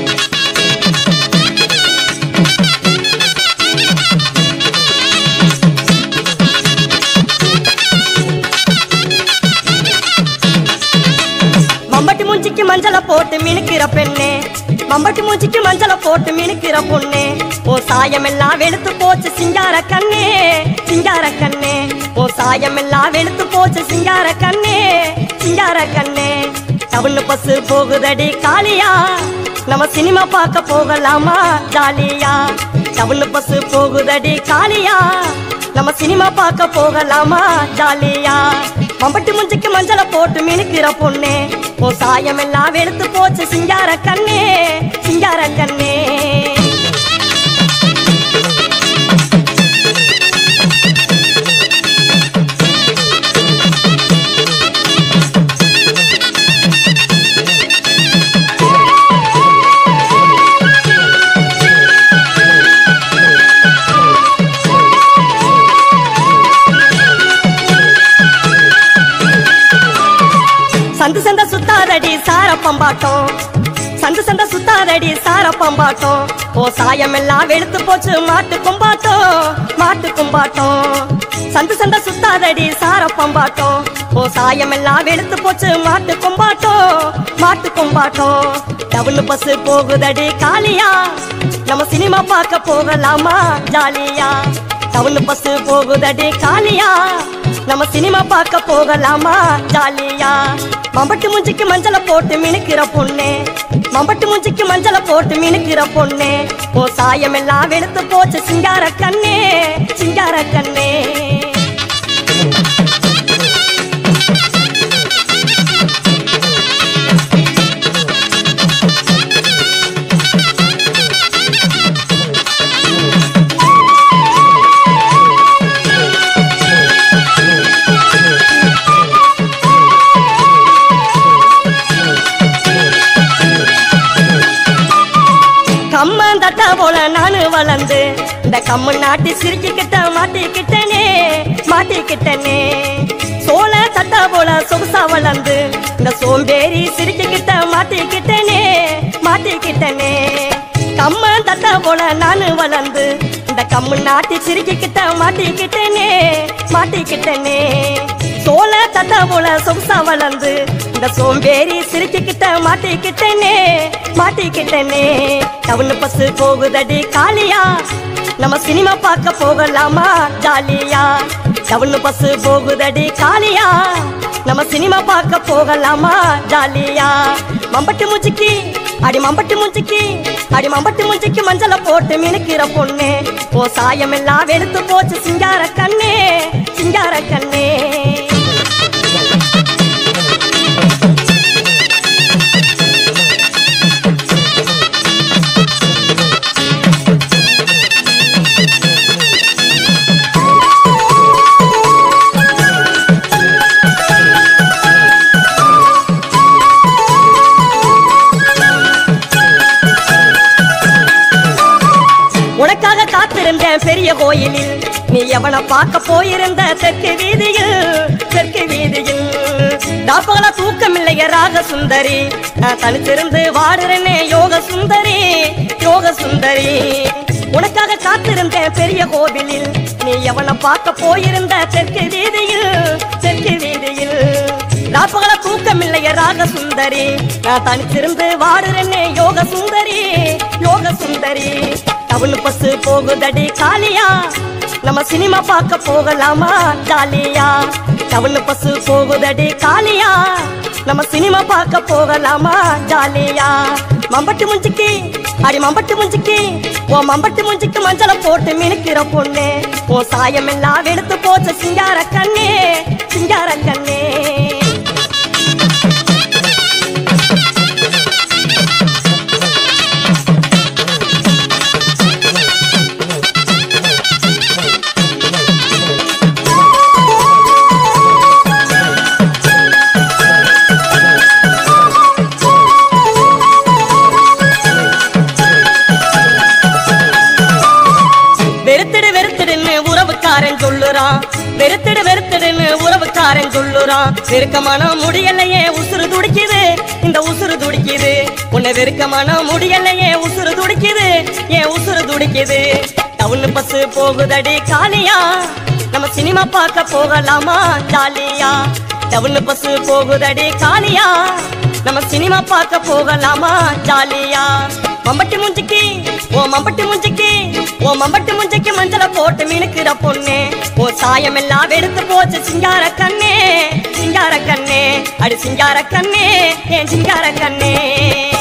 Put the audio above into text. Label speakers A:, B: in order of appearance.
A: மம்பட்டி மூஞ்சிக்கு மஞ்சள போட்டு மினுக்கிற பெண்ணே மம்பட்டி மூஞ்சிக்கு மஞ்சள போட்டு மினுக்கிற பொண்ணே ஓ சாயம் எல்லாம் வெளுத்து போச்சு சிங்கார கண்ணே சிங்கார கண்ணே ஓ சாயம் எல்லாம் வெளுத்து போச்சு சிங்கார கண்ணே சிங்கார கண்ணே டவுன்னு பஸ் போகுதடி காளியா நம்ம சினிமா பார்க்க போகலாமா ஜாலியா டவுன்னு பஸ் போகுதடி காளியா நம்ம சினிமா பார்க்க போகலாமா ஜாலியா மம்பட்டி முஞ்சிக்கு மஞ்சள போட்டு மினுக்கிற பொண்ணே ஓ சாயம் எல்லாம் வெளுத்து போச்சு சிங்கார கண்ணே சிங்கார கண்ணே சந்து சந்த சுத்தாதடி சார பம்பாட்டம் சந்து சந்த சுத்தாதடி சார பம்பாட்டம் ஓ சாயம் எல்லாம் வெளுத்து போச்சு மாட்டு கும்பாட்டம் மாட்டு கும்பாட்டம் சந்து சந்த சுத்தாதடி சார பம்பாட்டம் ஓ சாயம் எல்லாம் வெளுத்து போச்சு மாட்டு கும்பாட்டம் மாட்டு கும்பாட்டம் டவுன் பஸ் போகுதடி காளியா நம்ம சினிமா பார்க்க போகலாமா ஜாலியா டவுன் பஸ் போகுதடி காளியா நம்ம சினிமா பார்க்க போகலாமா ஜாலியா மம்பட்டு மூஞ்சிக்கு மஞ்சள போட்டு மினுக்கிற பொண்ணே மம்பட்டு மூஞ்சிக்கு மஞ்சள போட்டு மினுக்கிற பொண்ணே ஓ சாயம் எல்லாம் வெளுத்து போச்சு சிங்கார கண்ணே சிங்கார கண்ணே கம்மந்தட்ட போல நானு வளர்ந்து இந்த கம்மு நாட்டி சிரிச்சுக்கிட்ட மாட்டிக்கிட்டனே மாட்டிக்கிட்டனே சோள தட்ட போல சொகுசா வளர்ந்து இந்த சோம்பேறி சிரிச்சுக்கிட்ட மாட்டிக்கிட்டனே மாட்டிக்கிட்டனே கம்மன் தட்ட போல நானு வளர்ந்து இந்த கம்மு நாட்டி சிரிச்சுக்கிட்ட மாட்டிக்கிட்டனே மாட்டிக்கிட்டனே சோள தட்ட போல சொகுசா வளர்ந்து இந்த சோம்பேறி சிரிச்சுக்கிட்ட மாட்டிக்கிட்டனே மாட்டிக்கிட்டனே டவுன் பஸ் போகுதடி காளியா நம்ம சினிமா பார்க்க போகலாமா ஜாலியா டவுன் பஸ் போகுதடி காளியா நம்ம சினிமா பார்க்க போகலாமா ஜாலியா மம்பட்டு மூச்சிக்கு அடி மம்பட்டு மூச்சிக்கு அடி மம்பட்டு மூச்சிக்கு மஞ்சள போட்டு மினுக்கிற பொண்ணு ஓ சாயம் எல்லாம் வெளுத்து போச்சு சிங்கார கண்ணே சிங்கார கண்ணே உனக்காக காத்திருந்தேன் பெரிய கோயிலில் நீ எவனை பார்க்க போயிருந்த தெற்கு வீதியில் தெற்கு வீதியில் டாப்பகல தூக்கமில்லைய ராக சுந்தரி நான் தனித்திருந்து வாடுறேனே யோக சுந்தரி யோக சுந்தரி உனக்காக காத்திருந்தேன் பெரிய கோவிலில் நீ எவனை பார்க்க போயிருந்த தெற்கு வீதியில் தெற்கு வீதியில் ராப்பகல தூக்கமில்லைய ராக சுந்தரி நான் தனித்திருந்து வாடுறேனே யோக சுந்தரி யோக சுந்தரி டவுன் பஸ் போகுதடி காலியா நம்ம சினிமா பார்க்க போகலாமா ஜாலியா டவுன் பஸ் போகுதடி காலியா நம்ம சினிமா பார்க்க போகலாமா ஜாலியா மம்பட்டு முஞ்சிக்கு அடி மம்பட்டு முஞ்சிக்கு ஓ மம்பட்டு முஞ்சிக்கு மஞ்சள போட்டு மினுக்கிற பொண்ணு ஓ சாயம் எல்லாம் வெளுத்து போச்ச சிங்கார கண்ணே சிங்கார கண்ணே வெறுத்துடு வெறுத்துடுன்னு உறவுக்காரன் சொல்லுறான் வெறுத்துடு வெறுத்துடுன்னு உறவுக்காரன் சொல்லுறான் வெறுக்கமான முடியலையே உசுறு துடிக்குது இந்த உசுறு துடிக்குது உன்னை வெறுக்கமான முடியலையே உசுறு துடிக்குது ஏன் உசுறு துடிக்குது டவுன் பஸ் போகுதடி காலியா நம்ம சினிமா பார்க்க போகலாமா ஜாலியா டவுன் பஸ் போகுதடி காலியா நம்ம சினிமா பார்க்க போகலாமா ஜாலியா மம்பட்டி முஞ்சிக்கு ஓ மம்பட்டி முஞ்சிக்கு ஓ மம்பட்டி முஞ்சிக்கு மஞ்சள போட்டு மினுக்கிற பொண்ணு ஓ சாயம் எல்லாம் வெடுத்து போச்சு சிங்கார கண்ணே சிங்கார கண்ணே அடி சிங்கார கண்ணே என் சிங்கார கண்ணே